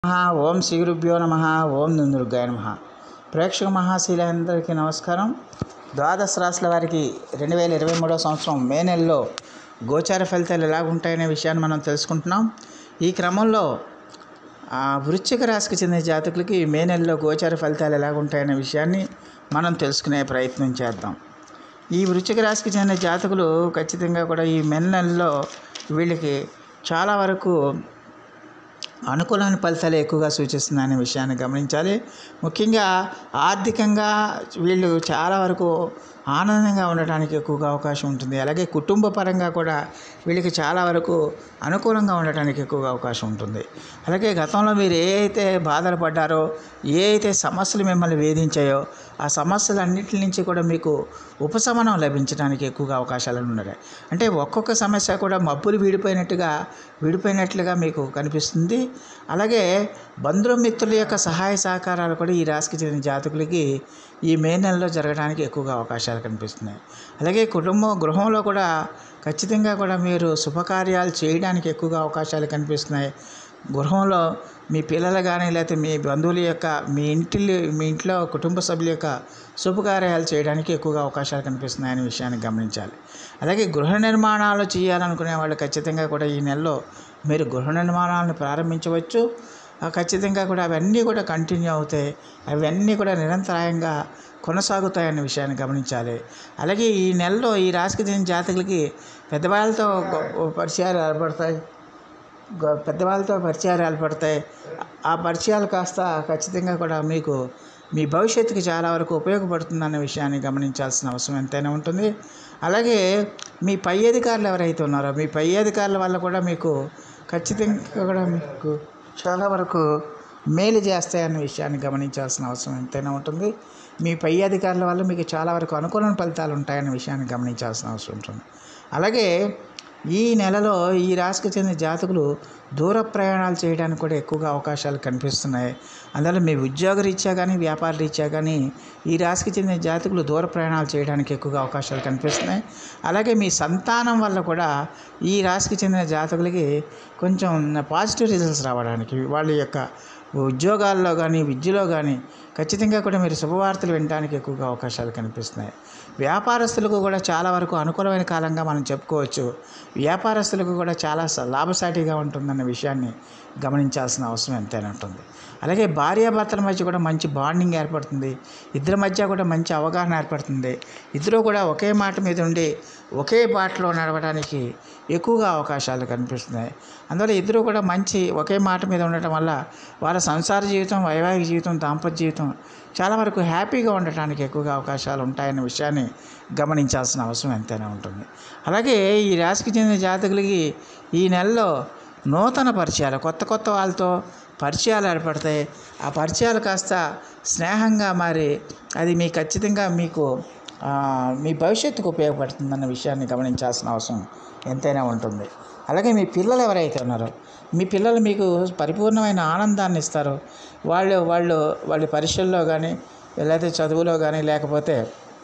మహా ఓం శ్రీ గురుభ్యో నమ ఓం దుర్గాయ నమ ప్రేక్షక మహాశీలందరికీ నమస్కారం ద్వాదశ రాశుల వారికి రెండు వేల ఇరవై మూడవ సంవత్సరం మే నెలలో గోచార ఫలితాలు ఎలాగుంటాయనే విషయాన్ని మనం తెలుసుకుంటున్నాం ఈ క్రమంలో ఆ వృశ్చిక రాశికి చెందిన జాతకులకి మే నెలలో గోచార ఫలితాలు ఎలాగుంటాయనే విషయాన్ని మనం తెలుసుకునే ప్రయత్నం చేద్దాం ఈ వృశ్చిక రాశికి చెందిన జాతకులు ఖచ్చితంగా కూడా ఈ మే నెలలో వీళ్ళకి చాలా వరకు అనుకూలమైన ఫలితాలు ఎక్కువగా సూచిస్తుందనే విషయాన్ని గమనించాలి ముఖ్యంగా ఆర్థికంగా వీళ్ళు చాలా వరకు ఆనందంగా ఉండటానికి ఎక్కువగా అవకాశం ఉంటుంది అలాగే కుటుంబ పరంగా కూడా వీళ్ళకి చాలా వరకు అనుకూలంగా ఉండటానికి ఎక్కువగా అవకాశం ఉంటుంది అలాగే గతంలో మీరు ఏ అయితే బాధలు పడ్డారో ఏ అయితే సమస్యలు మిమ్మల్ని వేధించాయో ఆ సమస్యలన్నిటి నుంచి కూడా మీకు ఉపశమనం లభించడానికి ఎక్కువగా అవకాశాలు ఉన్నాయి అంటే ఒక్కొక్క సమస్య కూడా మబ్బులు వీడిపోయినట్టుగా విడిపోయినట్లుగా మీకు కనిపిస్తుంది అలాగే బంధుమిత్రుల యొక్క సహాయ సహకారాలు కూడా ఈ రాశికి చెందిన జాతకులకి ఈ మే నెలలో జరగడానికి ఎక్కువగా అవకాశాలు కనిపిస్తున్నాయి అలాగే కుటుంబం గృహంలో కూడా ఖచ్చితంగా కూడా మీరు శుభకార్యాలు చేయడానికి ఎక్కువగా అవకాశాలు కనిపిస్తున్నాయి గృహంలో మీ పిల్లలు కానీ లేకపోతే మీ బంధువుల యొక్క మీ ఇంటి మీ ఇంట్లో కుటుంబ సభ్యుల యొక్క శుభకార్యాలు చేయడానికి ఎక్కువగా అవకాశాలు కనిపిస్తున్నాయనే విషయాన్ని గమనించాలి అలాగే గృహ నిర్మాణాలు చేయాలనుకునే వాళ్ళు ఖచ్చితంగా కూడా ఈ నెలలో మీరు గృహ నిర్మాణాలను ప్రారంభించవచ్చు ఆ ఖచ్చితంగా కూడా అవన్నీ కూడా కంటిన్యూ అవుతాయి అవన్నీ కూడా నిరంతరాయంగా కొనసాగుతాయన్న విషయాన్ని గమనించాలి అలాగే ఈ నెలలో ఈ రాశికి చెందిన జాతకులకి పెద్దవాళ్ళతో గొప్ప పరిచయాలు ఏర్పడతాయి గొ- పెద్దవాళ్ళతో పరిచయాలు ఏర్పడతాయి ఆ పరిచయాలు కాస్త ఖచ్చితంగా కూడా మీకు మీ భవిష్యత్తుకి చాలా వరకు ఉపయోగపడుతుందన్న విషయాన్ని గమనించాల్సిన అవసరం ఎంతైనా ఉంటుంది అలాగే మీ పై అధికారులు ఎవరైతే ఉన్నారో మీ పై అధికారుల వల్ల కూడా మీకు ఖచ్చితంగా కూడా మీకు చాలా వరకు మేలు చేస్తాయన్న విషయాన్ని గమనించాల్సిన అవసరం ఎంతైనా ఉంటుంది మీ పై అధికారుల వల్ల మీకు చాలా వరకు అనుకూలమైన ఫలితాలు ఉంటాయన్న విషయాన్ని గమనించాల్సిన అవసరం ఉంటుంది అలాగే ఈ నెలలో ఈ రాశికి చెందిన జాతకులు దూర ప్రయాణాలు చేయడానికి కూడా ఎక్కువగా అవకాశాలు కనిపిస్తున్నాయి అందువల్ల మీ ఉద్యోగ రీత్యా కానీ వ్యాపార రీత్యా కానీ ఈ రాశికి చెందిన జాతకులు దూర ప్రయాణాలు చేయడానికి ఎక్కువగా అవకాశాలు కనిపిస్తున్నాయి అలాగే మీ సంతానం వల్ల కూడా ఈ రాశికి చెందిన జాతకులకి కొంచెం పాజిటివ్ రిజల్ట్స్ రావడానికి వాళ్ళ యొక్క ఉద్యోగాల్లో కానీ విద్యలో కానీ ఖచ్చితంగా కూడా మీరు శుభవార్తలు వినడానికి ఎక్కువగా అవకాశాలు కనిపిస్తున్నాయి వ్యాపారస్తులకు కూడా చాలా వరకు అనుకూలమైన కాలంగా మనం చెప్పుకోవచ్చు వ్యాపారస్తులకు కూడా చాలా స- లాభసాటిగా ఉంటుందన్న విషయాన్ని గమనించాల్సిన అవసరం ఎంతైనా ఉంటుంది అలాగే భార్యాభర్తల మధ్య కూడా మంచి బాండింగ్ ఏర్పడుతుంది ఇద్దరి మధ్య కూడా మంచి అవగాహన ఏర్పడుతుంది ఇద్దరు కూడా ఒకే మాట మీద ఉండి ఒకే బాటలో నడవడానికి ఎక్కువగా అవకాశాలు కనిపిస్తున్నాయి అందువల్ల ఇద్దరు కూడా మంచి ఒకే మాట మీద ఉండటం వల్ల వాళ్ళ సంసార జీవితం వైవాహిక జీవితం దాంపత్య జీవితం చాలా వరకు హ్యాపీగా ఉండటానికి ఎక్కువగా అవకాశాలు ఉంటాయన్న విషయాన్ని గమనించాల్సిన అవసరం ఎంతైనా ఉంటుంది అలాగే ఈ రాశికి చెందిన జాతకులకి ఈ నెలలో నూతన పరిచయాలు కొత్త కొత్త వాళ్ళతో పరిచయాలు ఏర్పడతాయి ఆ పరిచయాలు కాస్త స్నేహంగా మారి అది మీ ఖచ్చితంగా మీకు ఆ, మీ భవిష్యత్తుకు ఉపయోగపడుతుందన్న విషయాన్ని గమనించాల్సిన అవసరం ఎంతైనా ఉంటుంది అలాగే మీ పిల్లలు ఎవరైతే ఉన్నారో మీ పిల్లలు మీకు పరిపూర్ణమైన ఆనందాన్ని ఇస్తారు వాళ్ళు వాళ్ళు వాళ్ళ పరీక్షల్లో కానీ లేకపోతే చదువులో కానీ లేకపోతే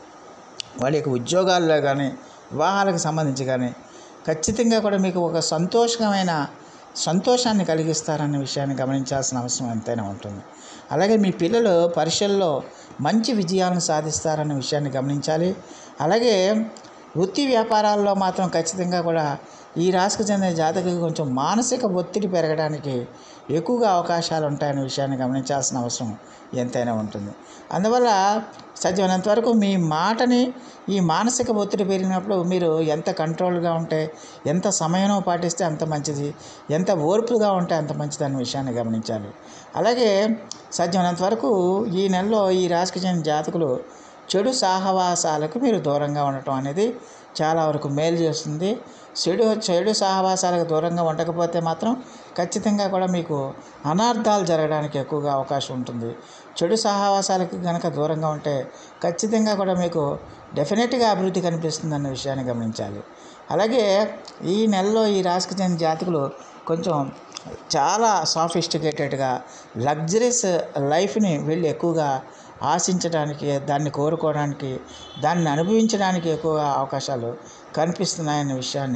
వాళ్ళ యొక్క ఉద్యోగాల్లో కానీ వివాహాలకు సంబంధించి కానీ ఖచ్చితంగా కూడా మీకు ఒక సంతోషకరమైన సంతోషాన్ని కలిగిస్తారన్న విషయాన్ని గమనించాల్సిన అవసరం ఎంతైనా ఉంటుంది అలాగే మీ పిల్లలు పరీక్షల్లో మంచి విజయాలను సాధిస్తారన్న విషయాన్ని గమనించాలి అలాగే వృత్తి వ్యాపారాల్లో మాత్రం ఖచ్చితంగా కూడా ఈ రాశికి చెందిన జాతకులకు కొంచెం మానసిక ఒత్తిడి పెరగడానికి ఎక్కువగా అవకాశాలు ఉంటాయనే విషయాన్ని గమనించాల్సిన అవసరం ఎంతైనా ఉంటుంది అందువల్ల సాధ్యమైనంత వరకు మీ మాటని ఈ మానసిక ఒత్తిడి పెరిగినప్పుడు మీరు ఎంత కంట్రోల్గా ఉంటే ఎంత సమయం పాటిస్తే అంత మంచిది ఎంత ఓర్పుగా ఉంటే అంత మంచిది అనే విషయాన్ని గమనించాలి అలాగే సాధ్యమైనంత వరకు ఈ నెలలో ఈ రాశికి చెందిన జాతకులు చెడు సహవాసాలకు మీరు దూరంగా ఉండటం అనేది చాలా వరకు మేలు చేస్తుంది చెడు చెడు సహవాసాలకు దూరంగా ఉండకపోతే మాత్రం ఖచ్చితంగా కూడా మీకు అనార్థాలు జరగడానికి ఎక్కువగా అవకాశం ఉంటుంది చెడు సహవాసాలకు కనుక దూరంగా ఉంటే ఖచ్చితంగా కూడా మీకు డెఫినెట్గా అభివృద్ధి కనిపిస్తుంది అన్న విషయాన్ని గమనించాలి అలాగే ఈ నెలలో ఈ రాశికి చెందిన జాతకులు కొంచెం చాలా సాఫిస్టికేటెడ్గా లగ్జరీస్ లైఫ్ని వీళ్ళు ఎక్కువగా ఆశించడానికి దాన్ని కోరుకోవడానికి దాన్ని అనుభవించడానికి ఎక్కువగా అవకాశాలు కనిపిస్తున్నాయనే విషయాన్ని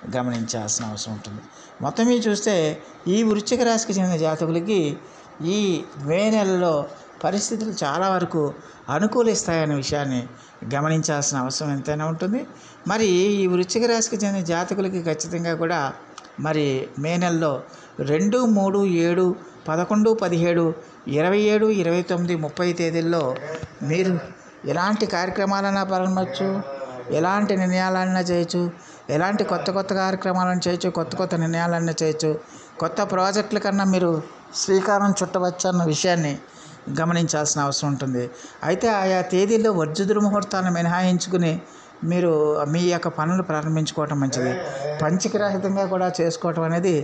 గమనించాల్సిన అవసరం ఉంటుంది మొత్తం మీద చూస్తే ఈ వృశ్చిక రాశికి చెందిన జాతకులకి ఈ మే నెలలో పరిస్థితులు చాలా వరకు అనుకూలిస్తాయనే విషయాన్ని గమనించాల్సిన అవసరం ఎంతైనా ఉంటుంది మరి ఈ వృశ్చిక రాశికి చెందిన జాతకులకి ఖచ్చితంగా కూడా మరి మే నెలలో రెండు మూడు ఏడు పదకొండు పదిహేడు ఇరవై ఏడు ఇరవై తొమ్మిది ముప్పై తేదీల్లో మీరు ఎలాంటి కార్యక్రమాలైనా ప్రారంభించవచ్చు ఎలాంటి నిర్ణయాలైనా చేయొచ్చు ఎలాంటి కొత్త కొత్త కార్యక్రమాలను చేయొచ్చు కొత్త కొత్త నిర్ణయాలన్నా చేయొచ్చు కొత్త ప్రాజెక్టుల కన్నా మీరు శ్రీకారం చుట్టవచ్చు అన్న విషయాన్ని గమనించాల్సిన అవసరం ఉంటుంది అయితే ఆయా తేదీల్లో వర్జుదురు ముహూర్తాలను మినహాయించుకుని మీరు మీ యొక్క పనులు ప్రారంభించుకోవటం మంచిది పంచకరహితంగా కూడా చేసుకోవటం అనేది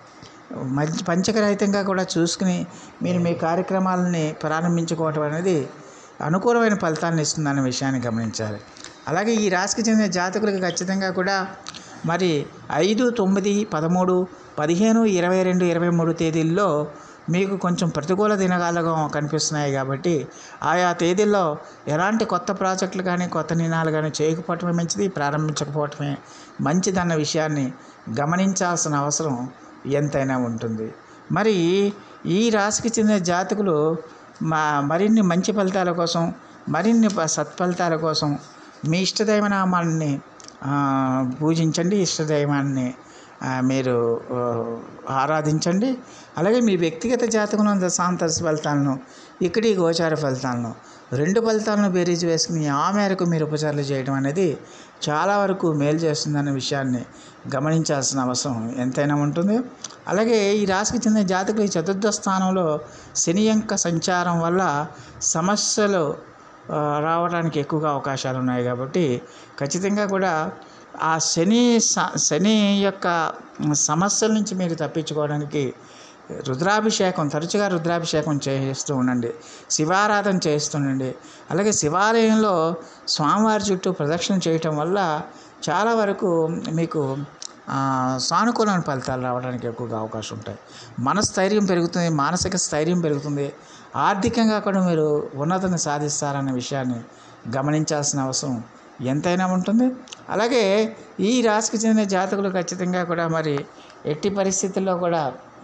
మంచి పంచకరహితంగా కూడా చూసుకుని మీరు మీ కార్యక్రమాలని ప్రారంభించుకోవటం అనేది అనుకూలమైన ఫలితాన్ని ఇస్తుందనే విషయాన్ని గమనించాలి అలాగే ఈ రాశికి చెందిన జాతకులకు ఖచ్చితంగా కూడా మరి ఐదు తొమ్మిది పదమూడు పదిహేను ఇరవై రెండు ఇరవై మూడు తేదీల్లో మీకు కొంచెం ప్రతికూల దినగాలుగా కనిపిస్తున్నాయి కాబట్టి ఆయా తేదీల్లో ఎలాంటి కొత్త ప్రాజెక్టులు కానీ కొత్త నిర్ణయాలు కానీ చేయకపోవటమే మంచిది ప్రారంభించకపోవటమే మంచిదన్న విషయాన్ని గమనించాల్సిన అవసరం ఎంతైనా ఉంటుంది మరి ఈ రాశికి చెందిన జాతకులు మా మరిన్ని మంచి ఫలితాల కోసం మరిన్ని ప- సత్ఫలితాల కోసం మీ ఇష్టదైవ నామాన్ని ఆ, పూజించండి ఇష్టదైవాన్ని ఆ, మీరు ఆ, ఆరాధించండి అలాగే మీ వ్యక్తిగత జాతకం దశాంతర ఫలితాలను ఇక్కడి గోచార ఫలితాలను రెండు ఫలితాలను బేరీజ్ వేసుకుని ఆ మేరకు మీరు ఉపచారాలు చేయడం అనేది చాలా వరకు మేలు చేస్తుందనే విషయాన్ని గమనించాల్సిన అవసరం ఎంతైనా ఉంటుంది అలాగే ఈ రాశికి చెందిన జాతకులు ఈ చతుర్థ స్థానంలో శని యొక్క సంచారం వల్ల సమస్యలు ఆ, రావడానికి ఎక్కువగా అవకాశాలు ఉన్నాయి కాబట్టి ఖచ్చితంగా కూడా ఆ శని స- శని యొక్క సమస్యల నుంచి మీరు తప్పించుకోవడానికి రుద్రాభిషేకం తరచుగా రుద్రాభిషేకం చేస్తూ ఉండండి శివారాధన చేస్తుండండి అలాగే శివాలయంలో స్వామివారి చుట్టూ ప్రదక్షిణ చేయటం వల్ల చాలా వరకు మీకు ఆ, సానుకూలమైన ఫలితాలు రావడానికి ఎక్కువగా అవకాశం ఉంటాయి మనస్థైర్యం పెరుగుతుంది మానసిక స్థైర్యం పెరుగుతుంది ఆర్థికంగా కూడా మీరు ఉన్నతిని సాధిస్తారనే విషయాన్ని గమనించాల్సిన అవసరం ఎంతైనా ఉంటుంది అలాగే ఈ రాశికి చెందిన జాతకులు ఖచ్చితంగా కూడా మరి ఎట్టి పరిస్థితుల్లో కూడా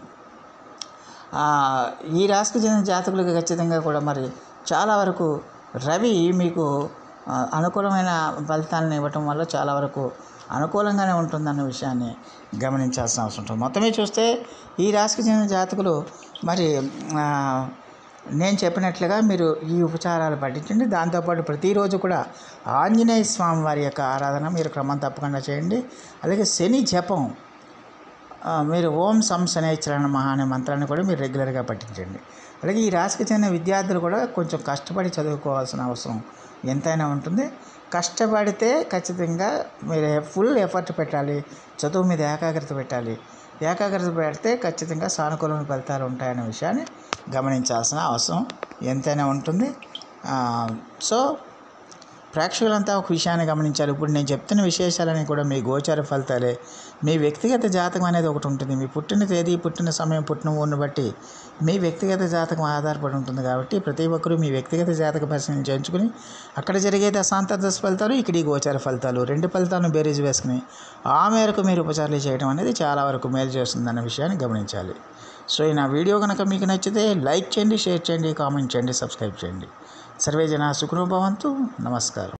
ఆ, ఈ రాశికి చెందిన జాతకులకు ఖచ్చితంగా కూడా మరి చాలా వరకు రవి మీకు ఆ, అనుకూలమైన ఫలితాలను ఇవ్వటం వల్ల చాలా వరకు అనుకూలంగానే ఉంటుందన్న విషయాన్ని గమనించాల్సిన అవసరం ఉంటుంది మొత్తమే చూస్తే ఈ రాశికి చెందిన జాతకులు మరి ఆ, నేను చెప్పినట్లుగా మీరు ఈ ఉపచారాలు పఠించండి దాంతోపాటు ప్రతిరోజు కూడా ఆంజనేయ స్వామి వారి యొక్క ఆరాధన మీరు క్రమం తప్పకుండా చేయండి అలాగే శని జపం ఆ, మీరు ఓం సం శనేశ్వరణ మహా అనే మంత్రాన్ని కూడా మీరు రెగ్యులర్గా పఠించండి అలాగే ఈ రాశికి చెందిన విద్యార్థులు కూడా కొంచెం కష్టపడి చదువుకోవాల్సిన అవసరం ఎంతైనా ఉంటుంది కష్టపడితే ఖచ్చితంగా మీరు ఫుల్ ఎఫర్ట్ పెట్టాలి చదువు మీద ఏకాగ్రత పెట్టాలి ఏకాగ్రత పెడితే ఖచ్చితంగా సానుకూలమైన ఫలితాలు ఉంటాయనే విషయాన్ని గమనించాల్సిన అవసరం ఎంతైనా ఉంటుంది ఆ, సో ప్రేక్షకులంతా ఒక విషయాన్ని గమనించారు ఇప్పుడు నేను చెప్తున్న విశేషాలని కూడా మీ గోచార ఫలితాలే మీ వ్యక్తిగత జాతకం అనేది ఒకటి ఉంటుంది మీ పుట్టిన తేదీ పుట్టిన సమయం పుట్టిన ఊరిని బట్టి మీ వ్యక్తిగత జాతకం ఆధారపడి ఉంటుంది కాబట్టి ప్రతి ఒక్కరూ మీ వ్యక్తిగత జాతక పరిశీలన చేయించుకుని అక్కడ జరిగే దశాంతర దశ ఫలితాలు ఇక్కడ ఈ గోచార ఫలితాలు రెండు ఫలితాలను బేరీజ్ వేసుకుని ఆ మేరకు మీరు ఉపచారాలు చేయడం అనేది చాలా వరకు మేలు చేస్తుందన్న విషయాన్ని గమనించాలి సో ఈ నా వీడియో కనుక మీకు నచ్చితే లైక్ చేయండి షేర్ చేయండి కామెంట్ చేయండి సబ్స్క్రైబ్ చేయండి సర్వే జన సుఖనోభవంతు నమస్కారం